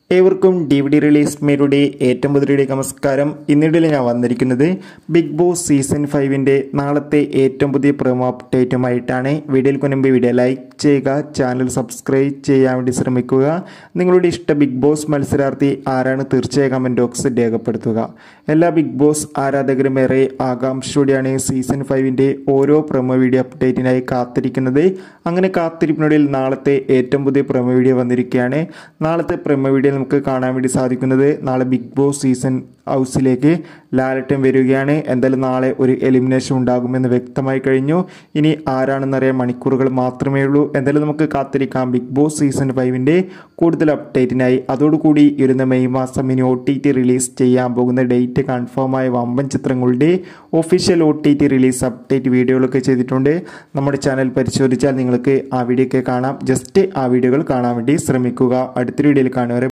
ഏവർക്കും D V D release മേരുടെ ഏറ്റവും പുതിയ നമസ്കാരം ഇന്നിടയിൽ ഞാൻ വന്നിരിക്കുന്നത് ബിഗ് ബോസ് സീസൺ ഫൈവിൻ്റെ നാളത്തെ ഏറ്റവും പുതിയ പ്രൊമോ അപ്ഡേറ്റുമായിട്ടാണ് വീഡിയോയിൽ മുൻപ് വീഡിയോ ലൈക്ക് ചെയ്യുക ചാനൽ സബ്സ്ക്രൈബ് ചെയ്യാൻ വേണ്ടി ശ്രമിക്കുക നിങ്ങളുടെ ഇഷ്ട ബിഗ് ബോസ് മത്സരാർത്ഥി ആരാണ് തീർച്ചയായും കമൻറ്റ് ബോക്സ് രേഖപ്പെടുത്തുക എല്ലാ ബിഗ് ബോസ് ആരാധകരും ഏറെ ആകാംക്ഷയോടെയാണ് സീസൺ ഫൈവിൻ്റെ ഓരോ പ്രൊമോ വീഡിയോ അപ്ഡേറ്റിനായി കാത്തിരിക്കുന്നത് അങ്ങനെ കാത്തിരിപ്പിനൊടിയിൽ നാളത്തെ ഏറ്റവും പുതിയ പ്രൊമോ വീഡിയോ വന്നിരിക്കുകയാണ് നാളത്തെ പ്രൊമോ വീഡിയോ നമുക്ക് കാണാൻ വേണ്ടി സാധിക്കുന്നത് നാളെ ബിഗ് ബോസ് സീസൺ ഹൗസിലേക്ക് ലാലട്ടൻ വരികയാണ് എന്തായാലും നാളെ ഒരു എലിമിനേഷൻ ഉണ്ടാകുമെന്ന് വ്യക്തമായി കഴിഞ്ഞു ഇനി ആരാണെന്നറിയാൻ മണിക്കൂറുകൾ മാത്രമേ ഉള്ളൂ എന്തായാലും നമുക്ക് കാത്തിരിക്കാം ബിഗ് ബോസ് സീസൺ ഫൈവിൻ്റെ കൂടുതൽ അപ്ഡേറ്റിനായി അതോടുകൂടി ഇരുന്ന മെയ് മാസം ഇനി ഒ ടി ടി റിലീസ് ചെയ്യാൻ പോകുന്ന ഡേറ്റ് കൺഫേമായ വമ്പൻ ചിത്രങ്ങളുടെ official O T T release update വീഡിയോകളൊക്കെ ചെയ്തിട്ടുണ്ട് നമ്മുടെ ചാനൽ പരിശോധിച്ചാൽ നിങ്ങൾക്ക് ആ വീഡിയോ ഒക്കെ കാണാം ജസ്റ്റ് ആ വീഡിയോകൾ കാണാൻ വേണ്ടി ശ്രമിക്കുക അടുത്തൊരു വീഡിയോയിൽ കാണുവരെ